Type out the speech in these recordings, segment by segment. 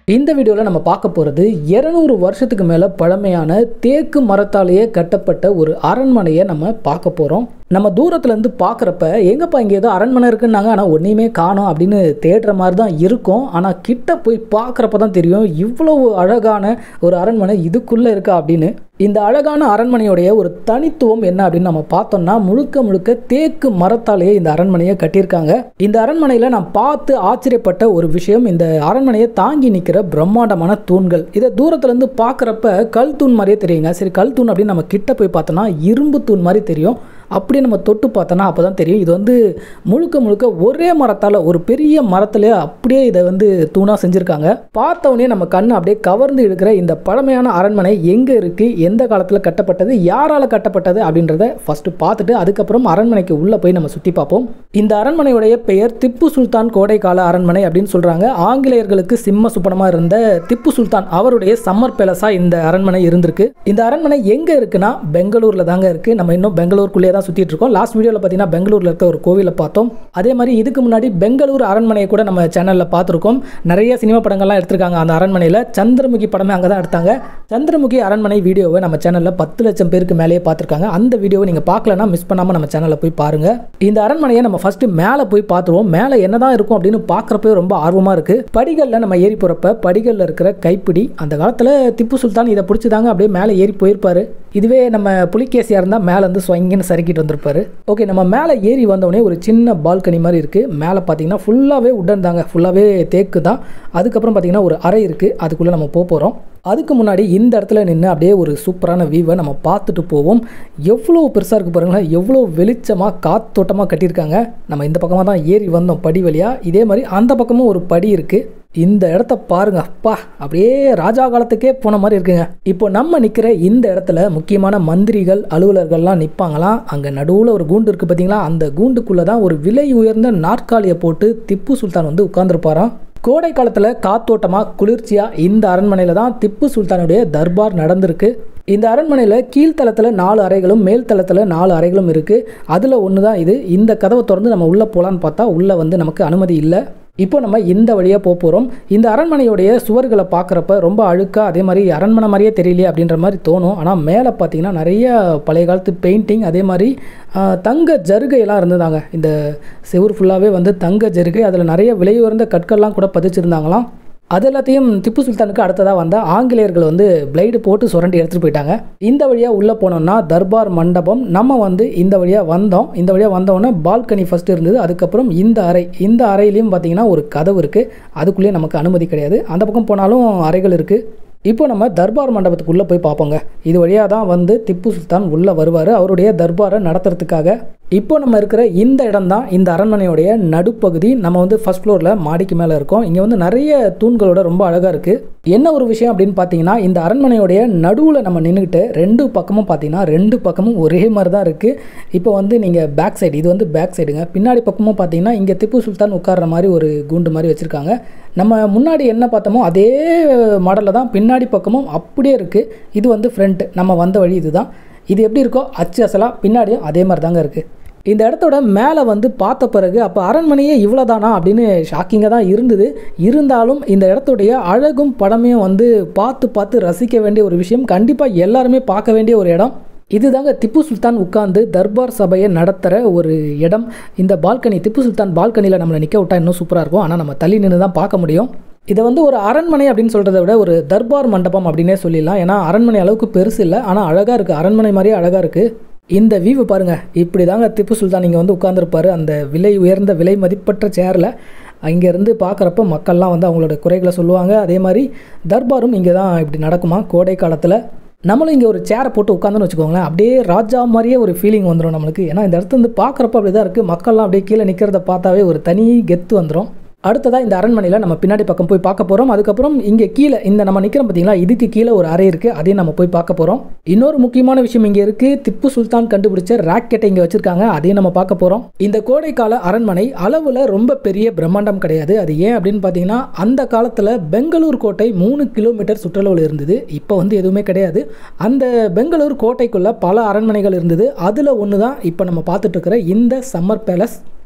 இந்த வீடியோவில் நம்ம பார்க்க போகிறது இரநூறு வருஷத்துக்கு மேலே பழமையான தேக்கு மரத்தாலேயே கட்டப்பட்ட ஒரு அரண்மனையை நம்ம பார்க்க போகிறோம் நம்ம தூரத்துலேருந்து பார்க்குறப்ப எங்கப்பா இங்கே ஏதோ அரண்மனை இருக்குன்னாங்க ஆனால் ஒன்றையுமே காணோம் அப்படின்னு தேடுற மாதிரி தான் இருக்கும் ஆனால் கிட்ட போய் பார்க்குறப்ப தான் தெரியும் இவ்வளவு அழகான ஒரு அரண்மனை இதுக்குள்ளே இருக்கா அப்படின்னு இந்த அழகான அரண்மனையுடைய ஒரு தனித்துவம் என்ன அப்படின்னு நம்ம பார்த்தோம்னா முழுக்க முழுக்க தேக்கு மரத்தாலேயே இந்த அரண்மனையை கட்டியிருக்காங்க இந்த அரண்மனையில் நான் பார்த்து ஆச்சரியப்பட்ட ஒரு விஷயம் இந்த அரண்மனையை தாங்கி நிற்கிற பிரம்மாண்டமான தூண்கள் இதை தூரத்துலேருந்து பார்க்குறப்ப கல் தூண் மாதிரியே தெரியுங்க சரி கல் தூண் அப்படின்னு நம்ம கிட்ட போய் பார்த்தோம்னா இரும்பு தூண் மாதிரி தெரியும் அப்படியே நம்ம தொட்டு பார்த்தோன்னா அப்போ தான் தெரியும் இது வந்து முழுக்க முழுக்க ஒரே மரத்தால் ஒரு பெரிய மரத்திலே அப்படியே இதை வந்து தூணாக செஞ்சுருக்காங்க பார்த்தவொடனே நம்ம கண்ணை அப்படியே கவர்ந்து இழுக்கிற இந்த பழமையான அரண்மனை எங்கே இருக்குது எந்த காலத்தில் கட்டப்பட்டது யாரால் கட்டப்பட்டது அப்படின்றத ஃபஸ்ட்டு பார்த்துட்டு அதுக்கப்புறம் அரண்மனைக்கு உள்ளே போய் நம்ம சுற்றி பார்ப்போம் இந்த அரண்மனையுடைய பெயர் திப்பு சுல்தான் கோடைக்கால அரண்மனை அப்படின்னு சொல்கிறாங்க ஆங்கிலேயர்களுக்கு சிம்ம சுப்பனமாக இருந்த திப்பு சுல்தான் அவருடைய சம்மர் பேலஸாக இந்த அரண்மனை இருந்திருக்கு இந்த அரண்மனை எங்கே இருக்குன்னா பெங்களூரில் தாங்க இருக்குது நம்ம இன்னும் பெங்களூருக்குள்ளேயே தான் சுற்றிட்டு இருக்கோம் லாஸ்ட் வீடியோவில் பார்த்தீங்கன்னா பெங்களூரில் இருக்க ஒரு கோவிலை பார்த்தோம் அதே மாதிரி இதுக்கு முன்னாடி பெங்களூர் அரண்மனையை கூட நம்ம சேனலில் பார்த்துருக்கோம் நிறைய சினிமா படங்கள்லாம் எடுத்திருக்காங்க அந்த அரண்மனையில் சந்திரமுகி படமே அங்கே தான் எடுத்தாங்க சந்திரமுகி அரண்மனை வீடியோவை நம்ம சேனலில் பத்து லட்சம் பேருக்கு மேலேயே பார்த்துருக்காங்க அந்த வீடியோவை நீங்கள் பார்க்கலன்னா மிஸ் பண்ணாமல் நம்ம சேனலில் போய் பாருங்கள் இந்த அரண்மனையை நம்ம ஃபஸ்ட்டு மேலே போய் பார்த்துருவோம் மேலே என்னதான் இருக்கும் அப்படின்னு பார்க்குறப்பே ரொம்ப ஆர்வமாக இருக்குது படிகளில் நம்ம ஏறி போகிறப்ப படிகளில் இருக்கிற கைப்பிடி அந்த காலத்தில் திப்பு சுல்தான் இதை பிடிச்சிதாங்க அப்படியே மேலே ஏறி போயிருப்பாரு இதுவே நம்ம புலிகேசியாக இருந்தால் மேலே வந்து ஸ்வங்கின்னு சறுக்கிட்டு வந்திருப்பாரு ஓகே நம்ம மேலே ஏறி வந்தோடனே ஒரு சின்ன பால்கனி மாதிரி இருக்குது மேலே பார்த்தீங்கன்னா ஃபுல்லாகவே உடன் தாங்க ஃபுல்லாகவே தேக்கு தான் அதுக்கப்புறம் பார்த்தீங்கன்னா ஒரு அறை இருக்குது அதுக்குள்ளே நம்ம போக போகிறோம் அதுக்கு முன்னாடி இந்த இடத்துல நின்று அப்படியே ஒரு சூப்பரான வியூவை நம்ம பார்த்துட்டு போவோம் எவ்வளோ பெருசாக இருக்குது பாருங்களேன் எவ்வளோ வெளிச்சமாக காத்தோட்டமாக கட்டியிருக்காங்க நம்ம இந்த பக்கமாக தான் ஏறி வந்தோம் படி வழியாக இதே மாதிரி அந்த பக்கமும் ஒரு படி இருக்குது இந்த இடத்த பாருங்க அப்பா அப்படியே ராஜா காலத்துக்கே போன மாதிரி இருக்குங்க இப்போ நம்ம நிற்கிற இந்த இடத்துல முக்கியமான மந்திரிகள் அலுவலர்கள்லாம் நிற்பாங்களாம் அங்கே நடுவில் ஒரு கூண்டு இருக்குது பார்த்தீங்களா அந்த கூண்டுக்குள்ளே தான் ஒரு விலை உயர்ந்த நாற்காலியை போட்டு திப்பு சுல்தான் வந்து உட்காந்துருப்பாராம் கோடை காலத்தில் காத்தோட்டமாக குளிர்ச்சியாக இந்த அரண்மனையில் தான் திப்பு சுல்தானுடைய தர்பார் நடந்திருக்கு இந்த அரண்மனையில் கீழ்த்தளத்தில் நாலு அறைகளும் மேல் தளத்தில் நாலு அறைகளும் இருக்குது அதில் ஒன்று தான் இது இந்த கதவை திறந்து நம்ம உள்ளே போகலான்னு பார்த்தா உள்ளே வந்து நமக்கு அனுமதி இல்லை இப்போ நம்ம இந்த வழியாக போக போகிறோம் இந்த அரண்மனையுடைய சுவர்களை பார்க்குறப்ப ரொம்ப அழுக்காக அதே மாதிரி அரண்மனை மாதிரியே தெரியலையே அப்படின்ற மாதிரி தோணும் ஆனால் மேலே பார்த்தீங்கன்னா நிறைய பழைய காலத்து பெயிண்டிங் அதே மாதிரி தங்க ஜருகையெல்லாம் இருந்ததாங்க இந்த செவுர் ஃபுல்லாகவே வந்து தங்க ஜருகை அதில் நிறைய விலை உயர்ந்த கற்கள்லாம் கூட பதிச்சிருந்தாங்களாம் அது எல்லாத்தையும் திப்பு சுல்தானுக்கு அடுத்ததாக வந்த ஆங்கிலேயர்கள் வந்து பிளைடு போட்டு சுரண்டி எடுத்துகிட்டு போயிட்டாங்க இந்த வழியாக உள்ளே போனோம்னா தர்பார் மண்டபம் நம்ம வந்து இந்த வழியாக வந்தோம் இந்த வழியாக வந்தோடனே பால்கனி ஃபஸ்ட்டு இருந்தது அதுக்கப்புறம் இந்த அறை இந்த அறையிலையும் பார்த்தீங்கன்னா ஒரு கதவு இருக்குது அதுக்குள்ளேயே நமக்கு அனுமதி கிடையாது அந்த பக்கம் போனாலும் அறைகள் இருக்குது இப்போ நம்ம தர்பார் மண்டபத்துக்குள்ளே போய் பார்ப்போங்க இது வழியாக தான் வந்து திப்பு சுல்தான் உள்ளே வருவார் அவருடைய தர்பாரை நடத்துறதுக்காக இப்போ நம்ம இருக்கிற இந்த இடம் தான் இந்த அரண்மனையுடைய நடுப்பகுதி நம்ம வந்து ஃபஸ்ட் ஃப்ளோரில் மாடிக்கு மேலே இருக்கோம் இங்கே வந்து நிறைய தூண்களோட ரொம்ப அழகாக இருக்குது என்ன ஒரு விஷயம் அப்படின்னு பார்த்தீங்கன்னா இந்த அரண்மனையுடைய நடுவில் நம்ம நின்றுக்கிட்டு ரெண்டு பக்கமும் பார்த்தீங்கன்னா ரெண்டு பக்கமும் ஒரே மாதிரி தான் இருக்குது இப்போ வந்து நீங்கள் பேக் சைடு இது வந்து பேக் சைடுங்க பின்னாடி பக்கமும் பார்த்தீங்கன்னா இங்கே திப்பு சுல்தான் உட்கார்ற மாதிரி ஒரு கூண்டு மாதிரி வச்சுருக்காங்க நம்ம முன்னாடி என்ன பார்த்தோமோ அதே மாடலில் தான் பின்னாடி பக்கமும் அப்படியே இருக்குது இது வந்து ஃப்ரண்ட் நம்ம வந்த வழி இதுதான் இது எப்படி இருக்கோ அச்சு அசலாக பின்னாடியும் அதே மாதிரி தாங்க இருக்குது இந்த இடத்தோட மேலே வந்து பார்த்த பிறகு அப்போ அரண்மனையே இவ்வளோதானா அப்படின்னு ஷாக்கிங்காக தான் இருந்தது இருந்தாலும் இந்த இடத்துடைய அழகும் படமையும் வந்து பார்த்து பார்த்து ரசிக்க வேண்டிய ஒரு விஷயம் கண்டிப்பாக எல்லாருமே பார்க்க வேண்டிய ஒரு இடம் இதுதாங்க திப்பு சுல்தான் உட்கார்ந்து தர்பார் சபையை நடத்துகிற ஒரு இடம் இந்த பால்கனி திப்பு சுல்தான் பால்கனியில் நம்மளை நிற்க விட்டா இன்னும் சூப்பராக இருக்கும் ஆனால் நம்ம தள்ளி நின்று தான் பார்க்க முடியும் இதை வந்து ஒரு அரண்மனை அப்படின்னு சொல்கிறத விட ஒரு தர்பார் மண்டபம் அப்படின்னே சொல்லிடலாம் ஏன்னா அரண்மனை அளவுக்கு பெருசு இல்லை ஆனால் அழகாக இருக்குது அரண்மனை மாதிரியே அழகாக இருக்குது இந்த வியூவை பாருங்கள் இப்படி தாங்க திப்பு சுல்தான் இங்கே வந்து உட்காந்துருப்பார் அந்த விலை உயர்ந்த விலை மதிப்பற்ற சேரில் இங்கேருந்து பார்க்குறப்ப மக்கள்லாம் வந்து அவங்களோட குறைகளை சொல்லுவாங்க அதே மாதிரி தர்பாரும் இங்கே தான் இப்படி நடக்குமா கோடை காலத்தில் நம்மளும் இங்கே ஒரு சேரை போட்டு உட்காந்துன்னு வச்சுக்கோங்களேன் அப்படியே ராஜா மாதிரியே ஒரு ஃபீலிங் வந்துடும் நம்மளுக்கு ஏன்னா இந்த இடத்துல வந்து பார்க்குறப்ப அப்படி தான் இருக்குது மக்கள்லாம் அப்படியே கீழே நிற்கிறத பார்த்தாவே ஒரு தனி கெத்து வந்துடும் அடுத்ததாக இந்த அரண்மனையில் நம்ம பின்னாடி பக்கம் போய் பார்க்க போகிறோம் அதுக்கப்புறம் இங்கே கீழே இந்த நம்ம நிற்கிறோம் பார்த்தீங்களா இதுக்கு கீழே ஒரு அறை இருக்குது அதையும் நம்ம போய் பார்க்க போகிறோம் இன்னொரு முக்கியமான விஷயம் இங்கே இருக்குது திப்பு சுல்தான் கண்டுபிடிச்ச ராக்கெட்டை இங்கே வச்சுருக்காங்க அதையும் நம்ம பார்க்க போகிறோம் இந்த கோடைக்கால அரண்மனை அளவில் ரொம்ப பெரிய பிரம்மாண்டம் கிடையாது அது ஏன் அப்படின்னு பார்த்தீங்கன்னா அந்த காலத்தில் பெங்களூர் கோட்டை மூணு கிலோமீட்டர் சுற்றளவில் இருந்தது இப்போ வந்து எதுவுமே கிடையாது அந்த பெங்களூர் கோட்டைக்குள்ளே பல அரண்மனைகள் இருந்தது அதில் ஒன்று தான் இப்போ நம்ம பார்த்துட்டு இருக்கிற இந்த சம்மர் பேலஸ்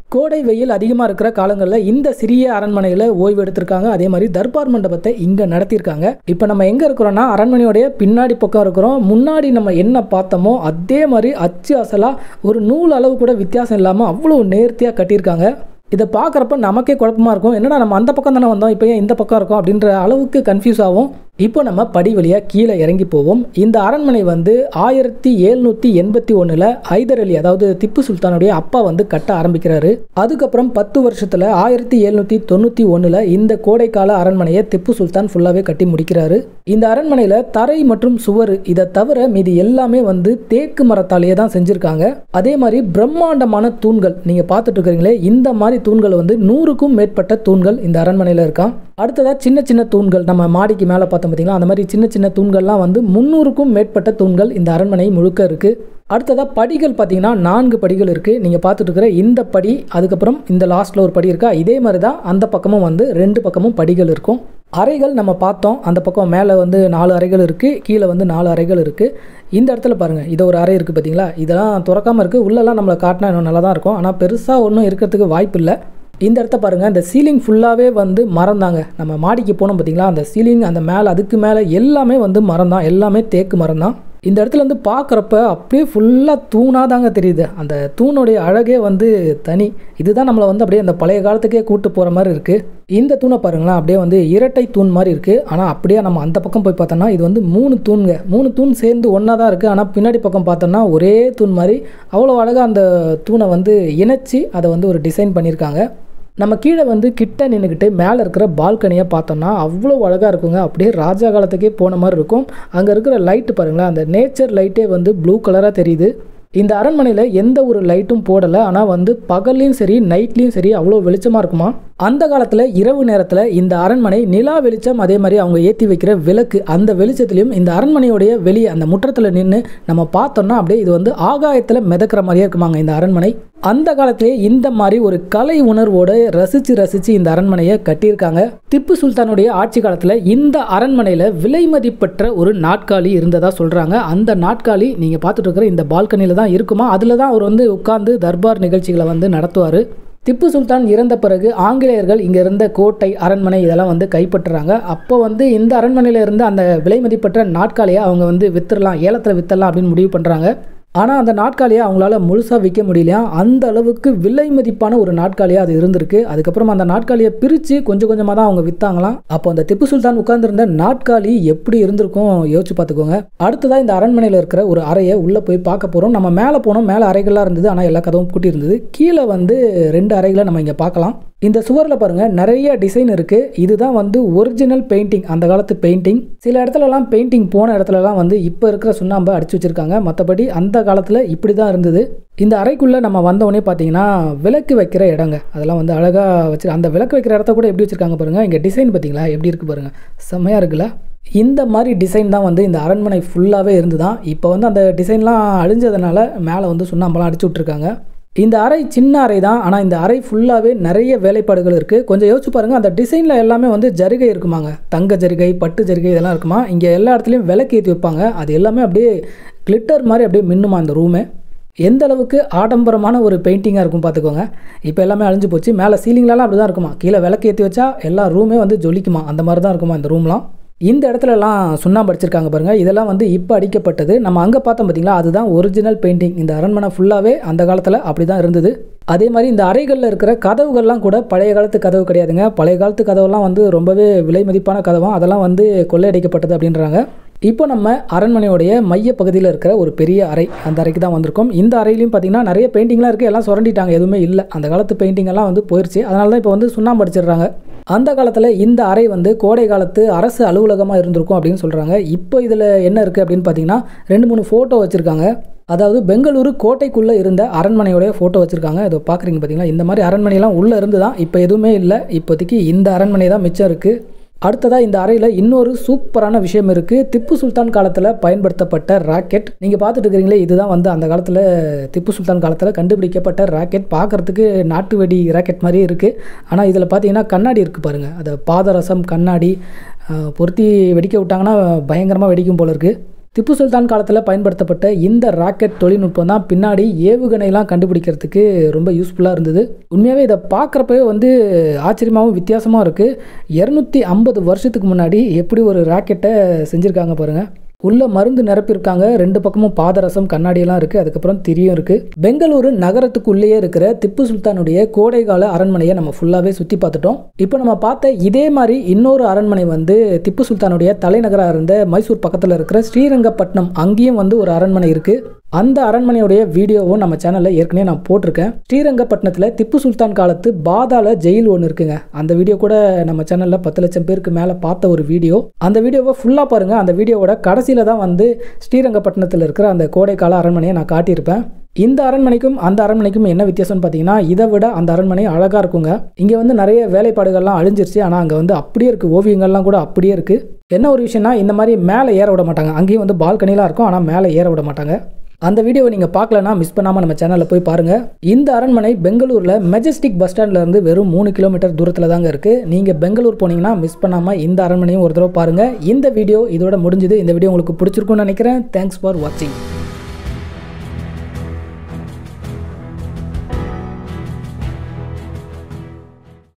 கோடை வெயில் அதிகமாக இருக்கிற காலங்களில் இந்த சிறிய அரண்மனையில் ஓய்வு எடுத்திருக்காங்க அதே மாதிரி தர்பார் மண்டபத்தை இங்கே நடத்தியிருக்காங்க இப்போ நம்ம எங்கே இருக்கிறோம்னா அரண்மனையோடைய பின்னாடி பக்கம் இருக்கிறோம் முன்னாடி நம்ம என்ன பார்த்தோமோ அதே மாதிரி அச்சு அசலாக ஒரு நூல் அளவு கூட வித்தியாசம் இல்லாமல் அவ்வளோ நேர்த்தியாக கட்டியிருக்காங்க இதை பார்க்குறப்ப நமக்கே குழப்பமா இருக்கும் என்னடா நம்ம அந்த பக்கம் தானே வந்தோம் இப்போ ஏன் இந்த பக்கம் இருக்கோம் அப்படின்ற அளவுக்கு கன்ஃபியூஸ் ஆகும் இப்போ நம்ம படி வழியாக கீழே இறங்கி போவோம் இந்த அரண்மனை வந்து ஆயிரத்தி எழுநூற்றி எண்பத்தி ஒன்றில் ஹைதர் அலி அதாவது திப்பு சுல்தானுடைய அப்பா வந்து கட்ட ஆரம்பிக்கிறாரு அதுக்கப்புறம் பத்து வருஷத்தில் ஆயிரத்தி எழுநூற்றி தொண்ணூற்றி ஒன்றில் இந்த கோடைக்கால அரண்மனையை திப்பு சுல்தான் ஃபுல்லாகவே கட்டி முடிக்கிறாரு இந்த அரண்மனையில் தரை மற்றும் சுவர் இதை தவிர மீதி எல்லாமே வந்து தேக்கு மரத்தாலேயே தான் செஞ்சுருக்காங்க அதே மாதிரி பிரம்மாண்டமான தூண்கள் நீங்கள் பார்த்துட்டு இருக்கிறீங்களே இந்த மாதிரி தூண்கள் வந்து நூறுக்கும் மேற்பட்ட தூண்கள் இந்த அரண்மனையில் இருக்கான் அடுத்ததாக சின்ன சின்ன தூண்கள் நம்ம மாடிக்கு மேலே பார்த்தோம் பார்த்தீங்களா அந்த மாதிரி சின்ன சின்ன தூண்கள்லாம் வந்து முந்நூறுக்கும் மேற்பட்ட தூண்கள் இந்த அரண்மனை முழுக்க இருக்குது அடுத்ததாக படிகள் பார்த்தீங்கன்னா நான்கு படிகள் இருக்குது நீங்கள் பார்த்துட்டு இருக்கிற இந்த படி அதுக்கப்புறம் இந்த லாஸ்ட்டில் ஒரு படி இருக்கா இதே மாதிரி தான் அந்த பக்கமும் வந்து ரெண்டு பக்கமும் படிகள் இருக்கும் அறைகள் நம்ம பார்த்தோம் அந்த பக்கம் மேலே வந்து நாலு அறைகள் இருக்குது கீழே வந்து நாலு அறைகள் இருக்குது இந்த இடத்துல பாருங்கள் இது ஒரு அறை இருக்குது பார்த்தீங்களா இதெல்லாம் திறக்காமல் இருக்குது உள்ளெல்லாம் நம்மளை காட்டினா இன்னும் நல்லா தான் இருக்கும் ஆனால் பெருசாக ஒன்றும் இருக்கிறதுக்கு வாய்ப்பு இல்லை இந்த இடத்த பாருங்கள் இந்த சீலிங் ஃபுல்லாகவே வந்து மரம் தாங்க நம்ம மாடிக்கு போனோம் பார்த்தீங்களா அந்த சீலிங் அந்த மேலே அதுக்கு மேலே எல்லாமே வந்து மரம் தான் எல்லாமே தேக்கு மரம் தான் இந்த இடத்துல வந்து பார்க்குறப்ப அப்படியே ஃபுல்லாக தூணாக தாங்க தெரியுது அந்த தூணுடைய அழகே வந்து தனி இதுதான் நம்மளை வந்து அப்படியே அந்த பழைய காலத்துக்கே கூட்டு போகிற மாதிரி இருக்குது இந்த தூணை பாருங்களேன் அப்படியே வந்து இரட்டை தூண் மாதிரி இருக்குது ஆனால் அப்படியே நம்ம அந்த பக்கம் போய் பார்த்தோம்னா இது வந்து மூணு தூண்ங்க மூணு தூண் சேர்ந்து ஒன்றா தான் இருக்குது ஆனால் பின்னாடி பக்கம் பார்த்தோம்னா ஒரே தூண் மாதிரி அவ்வளோ அழகாக அந்த தூணை வந்து இணைச்சி அதை வந்து ஒரு டிசைன் பண்ணியிருக்காங்க நம்ம கீழே வந்து கிட்ட நின்றுக்கிட்டு மேலே இருக்கிற பால்கனியை பார்த்தோம்னா அவ்வளோ அழகாக இருக்குங்க அப்படியே ராஜா காலத்துக்கே போன மாதிரி இருக்கும் அங்கே இருக்கிற லைட்டு பாருங்களேன் அந்த நேச்சர் லைட்டே வந்து ப்ளூ கலராக தெரியுது இந்த அரண்மனையில் எந்த ஒரு லைட்டும் போடலை ஆனால் வந்து பகல்லையும் சரி நைட்லேயும் சரி அவ்வளோ வெளிச்சமாக இருக்குமா அந்த காலத்தில் இரவு நேரத்தில் இந்த அரண்மனை நிலா வெளிச்சம் அதே மாதிரி அவங்க ஏற்றி வைக்கிற விளக்கு அந்த வெளிச்சத்துலையும் இந்த அரண்மனையோடைய வெளியே அந்த முற்றத்தில் நின்று நம்ம பார்த்தோம்னா அப்படியே இது வந்து ஆகாயத்தில் மிதக்கிற மாதிரியே இருக்குமாங்க இந்த அரண்மனை அந்த காலத்திலே இந்த மாதிரி ஒரு கலை உணர்வோடு ரசித்து ரசித்து இந்த அரண்மனையை கட்டியிருக்காங்க திப்பு சுல்தானுடைய ஆட்சி காலத்தில் இந்த அரண்மனையில் விலை மதிப்பற்ற ஒரு நாட்காலி இருந்ததா சொல்கிறாங்க அந்த நாட்காலி நீங்கள் பார்த்துட்டு இருக்கிற இந்த பால்கனியில் தான் இருக்குமா அதில் தான் அவர் வந்து உட்கார்ந்து தர்பார் நிகழ்ச்சிகளை வந்து நடத்துவார் திப்பு சுல்தான் இறந்த பிறகு ஆங்கிலேயர்கள் இங்கே இருந்த கோட்டை அரண்மனை இதெல்லாம் வந்து கைப்பற்றுறாங்க அப்போ வந்து இந்த அரண்மனையில் இருந்த அந்த விலை மதிப்பற்ற நாட்காலியை அவங்க வந்து வித்துடலாம் ஏலத்தில் வித்தரலாம் அப்படின்னு முடிவு பண்ணுறாங்க ஆனால் அந்த நாட்காலியை அவங்களால முழுசாக விற்க முடியலையா அந்த அளவுக்கு விலை மதிப்பான ஒரு நாட்காலியாக அது இருந்திருக்கு அதுக்கப்புறம் அந்த நாட்காலியை பிரித்து கொஞ்சம் கொஞ்சமாக தான் அவங்க விற்றாங்களாம் அப்போ அந்த திப்பு சுல்தான் உட்கார்ந்திருந்த நாட்காலி எப்படி இருந்திருக்கும் யோசிச்சு பார்த்துக்கோங்க அடுத்ததாக இந்த அரண்மனையில் இருக்கிற ஒரு அறையை உள்ளே போய் பார்க்க போகிறோம் நம்ம மேலே போனோம் மேலே அறைகள்லாம் இருந்தது ஆனால் எல்லா கதவும் பூட்டி இருந்தது கீழே வந்து ரெண்டு அறைகளை நம்ம இங்கே பார்க்கலாம் இந்த சுவரில் பாருங்கள் நிறைய டிசைன் இருக்குது இதுதான் வந்து ஒரிஜினல் பெயிண்டிங் அந்த காலத்து பெயிண்டிங் சில இடத்துலலாம் பெயிண்டிங் போன இடத்துலலாம் வந்து இப்போ இருக்கிற சுண்ணாம்பை அடிச்சு வச்சுருக்காங்க மற்றபடி அந்த காலத்தில் இப்படி தான் இருந்தது இந்த அறைக்குள்ளே நம்ம வந்தவொடனே பார்த்தீங்கன்னா விளக்கு வைக்கிற இடங்க அதெல்லாம் வந்து அழகாக வச்சு அந்த விளக்கு வைக்கிற இடத்த கூட எப்படி வச்சுருக்காங்க பாருங்கள் இங்கே டிசைன் பார்த்தீங்களா எப்படி இருக்குது பாருங்கள் செம்மையாக இருக்குல்ல இந்த மாதிரி டிசைன் தான் வந்து இந்த அரண்மனை ஃபுல்லாகவே இருந்து தான் இப்போ வந்து அந்த டிசைன்லாம் அழிஞ்சதுனால மேலே வந்து சுண்ணாம்பெல்லாம் அடிச்சு விட்ருக்காங்க இந்த அறை சின்ன அறை தான் ஆனால் இந்த அறை ஃபுல்லாகவே நிறைய வேலைப்பாடுகள் இருக்குது கொஞ்சம் யோசிச்சு பாருங்கள் அந்த டிசைனில் எல்லாமே வந்து ஜரிகை இருக்குமாங்க தங்க ஜரிகை பட்டு ஜரிகை இதெல்லாம் இருக்குமா இங்கே எல்லா இடத்துலையும் விளக்கு ஏற்றி வைப்பாங்க அது எல்லாமே அப்படியே கிளிட்டர் மாதிரி அப்படியே மின்னுமா அந்த ரூமே எந்த அளவுக்கு ஆடம்பரமான ஒரு பெயிண்டிங்காக இருக்கும் பார்த்துக்கோங்க இப்போ எல்லாமே அழிஞ்சு போச்சு மேலே சீலிங்லலாம் அப்படி தான் இருக்குமா கீழே விளக்கு ஏற்றி வச்சா எல்லா ரூமே வந்து ஜொலிக்குமா அந்த மாதிரி தான் இருக்குமா இந்த ரூம்லாம் இந்த இடத்துலலாம் சுண்ணாம்பு அடிச்சிருக்காங்க பாருங்கள் இதெல்லாம் வந்து இப்போ அடிக்கப்பட்டது நம்ம அங்கே பார்த்தோம் பார்த்தீங்களா அதுதான் ஒரிஜினல் பெயிண்டிங் இந்த அரண்மனை ஃபுல்லாகவே அந்த காலத்தில் அப்படி தான் இருந்தது அதே மாதிரி இந்த அறைகளில் இருக்கிற கதவுகள்லாம் கூட பழைய காலத்து கதவு கிடையாதுங்க பழைய காலத்து கதவுலாம் வந்து ரொம்பவே விலை மதிப்பான கதவாம் அதெல்லாம் வந்து கொள்ளையடிக்கப்பட்டது அப்படின்றாங்க இப்போ நம்ம அரண்மனையோடைய மைய பகுதியில் இருக்கிற ஒரு பெரிய அறை அந்த அறைக்கு தான் வந்திருக்கோம் இந்த அறையிலையும் பார்த்தீங்கன்னா நிறைய பெயிண்டிங்லாம் இருக்குது எல்லாம் சுரண்டிட்டாங்க எதுவுமே இல்லை அந்த காலத்து பெயிண்டிங் எல்லாம் வந்து போயிடுச்சு அதனால தான் இப்போ வந்து சுண்ணாம்பு அடிச்சிடுறாங்க அந்த காலத்தில் இந்த அறை வந்து கோடை காலத்து அரசு அலுவலகமாக இருந்திருக்கும் அப்படின்னு சொல்கிறாங்க இப்போ இதில் என்ன இருக்குது அப்படின்னு பார்த்தீங்கன்னா ரெண்டு மூணு ஃபோட்டோ வச்சுருக்காங்க அதாவது பெங்களூரு கோட்டைக்குள்ளே இருந்த அரண்மனையோடைய ஃபோட்டோ வச்சுருக்காங்க இதை பார்க்குறீங்க பார்த்தீங்களா இந்த மாதிரி அரண்மனைலாம் உள்ளே இருந்து தான் இப்போ எதுவுமே இல்லை இப்போதைக்கு இந்த அரண்மனை தான் மிச்சம் இருக்குது அடுத்ததாக இந்த அறையில் இன்னொரு சூப்பரான விஷயம் இருக்குது திப்பு சுல்தான் காலத்தில் பயன்படுத்தப்பட்ட ராக்கெட் நீங்கள் பார்த்துட்டு இருக்கிறீங்களே இதுதான் வந்து அந்த காலத்தில் திப்பு சுல்தான் காலத்தில் கண்டுபிடிக்கப்பட்ட ராக்கெட் பார்க்குறதுக்கு நாட்டு வெடி ராக்கெட் மாதிரியே இருக்குது ஆனால் இதில் பார்த்தீங்கன்னா கண்ணாடி இருக்குது பாருங்கள் அதை பாதரசம் கண்ணாடி பொருத்தி வெடிக்க விட்டாங்கன்னா பயங்கரமாக வெடிக்கும் போல இருக்குது திப்பு சுல்தான் காலத்தில் பயன்படுத்தப்பட்ட இந்த ராக்கெட் தொழில்நுட்பம் தான் பின்னாடி ஏவுகணைலாம் கண்டுபிடிக்கிறதுக்கு ரொம்ப யூஸ்ஃபுல்லாக இருந்தது உண்மையாகவே இதை பார்க்குறப்பவே வந்து ஆச்சரியமாகவும் வித்தியாசமாக இருக்குது இரநூத்தி ஐம்பது வருஷத்துக்கு முன்னாடி எப்படி ஒரு ராக்கெட்டை செஞ்சுருக்காங்க பாருங்கள் உள்ள மருந்து நிரப்பியிருக்காங்க ரெண்டு பக்கமும் பாதரசம் கண்ணாடியெல்லாம் இருக்குது அதுக்கப்புறம் திரியும் இருக்குது பெங்களூரு நகரத்துக்குள்ளேயே இருக்கிற திப்பு சுல்தானுடைய கோடைகால அரண்மனையை நம்ம ஃபுல்லாகவே சுற்றி பார்த்துட்டோம் இப்போ நம்ம பார்த்த இதே மாதிரி இன்னொரு அரண்மனை வந்து திப்பு சுல்தானுடைய தலைநகராக இருந்த மைசூர் பக்கத்தில் இருக்கிற ஸ்ரீரங்கப்பட்டினம் அங்கேயும் வந்து ஒரு அரண்மனை இருக்குது அந்த அரண்மனையுடைய வீடியோவும் நம்ம சேனலில் ஏற்கனவே நான் போட்டிருக்கேன் ஸ்ரீரங்கப்பட்டினத்தில் திப்பு சுல்தான் காலத்து பாதாள ஜெயில் ஒன்று இருக்குங்க அந்த வீடியோ கூட நம்ம சேனலில் பத்து லட்சம் பேருக்கு மேலே பார்த்த ஒரு வீடியோ அந்த வீடியோவை ஃபுல்லாக பாருங்கள் அந்த வீடியோவோட கடைசியில் தான் வந்து ஸ்ரீரங்கப்பட்டினத்தில் இருக்கிற அந்த கோடைக்கால அரண்மனையை நான் காட்டியிருப்பேன் இந்த அரண்மனைக்கும் அந்த அரண்மனைக்கும் என்ன வித்தியாசம்னு பார்த்தீங்கன்னா இதை விட அந்த அரண்மனை அழகாக இருக்குங்க இங்கே வந்து நிறைய வேலைப்பாடுகள்லாம் அழிஞ்சிருச்சு ஆனால் அங்கே வந்து அப்படியே இருக்குது ஓவியங்கள்லாம் கூட அப்படியே இருக்குது என்ன ஒரு விஷயம்னா இந்த மாதிரி மேலே ஏற விட மாட்டாங்க அங்கேயும் வந்து பால்கனிலாம் இருக்கும் ஆனால் மேலே ஏற விட மாட்டாங்க அந்த வீடியோவை நீங்கள் பார்க்கலனா மிஸ் பண்ணாமல் நம்ம சேனலில் போய் பாருங்கள் இந்த அரண்மனை பெங்களூரில் மெஜஸ்டிக் பஸ் ஸ்டாண்ட்ல இருந்து வெறும் மூணு கிலோமீட்டர் தூரத்தில் தாங்க இருக்குது நீங்கள் பெங்களூர் போனீங்கன்னா மிஸ் பண்ணாமல் இந்த அரண்மனையும் ஒரு தடவை பாருங்கள் இந்த வீடியோ இதோட முடிஞ்சுது இந்த வீடியோ உங்களுக்கு பிடிச்சிருக்கும்னு நினைக்கிறேன் தேங்க்ஸ் ஃபார் வாட்சிங்